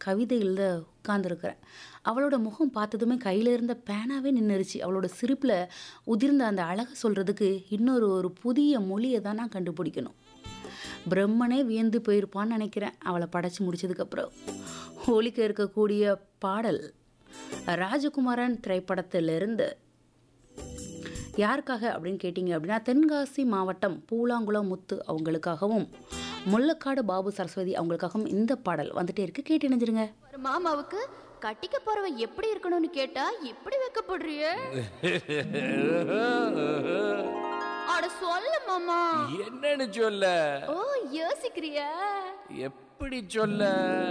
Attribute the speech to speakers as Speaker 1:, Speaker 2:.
Speaker 1: கவிதை எழுத உட்கார்ந்துருக்கிறேன் அவளோட முகம் பார்த்ததுமே கையில் இருந்த பேனாவே நின்றுருச்சு அவளோட சிரிப்பில் உதிர்ந்த அந்த அழகை சொல்கிறதுக்கு இன்னொரு ஒரு புதிய மொழியை தான் நான் கண்டுபிடிக்கணும் பிரம்மனே வியந்து போயிருப்பான்னு நினைக்கிறேன் அவளை படைச்சு முடிச்சதுக்கப்புறம் ஒலிக்க இருக்கக்கூடிய பாடல் ராஜகுமாரன் திரைப்படத்திலிருந்து யாருக்காக அப்படின்னு கேட்டிங்க அப்படின்னா தென்காசி மாவட்டம் பூலாங்குளம் முத்து அவங்களுக்காகவும் முள்ளக்காடு பாபு சரஸ்வதி அவங்களுக்காகவும் இந்த பாடல் வந்துட்டே இருக்கு கேட்டு இணைஞ்சிருங்க
Speaker 2: ஒரு மாமாவுக்கு கட்டிக்க போறவன் எப்படி இருக்கணும்னு கேட்டா இப்படி வைக்கப்படுறிய அட சொல்ல மாமா
Speaker 3: என்னன்னு சொல்ல
Speaker 2: ஓ யோசிக்கிறியா
Speaker 3: எப்படி சொல்ல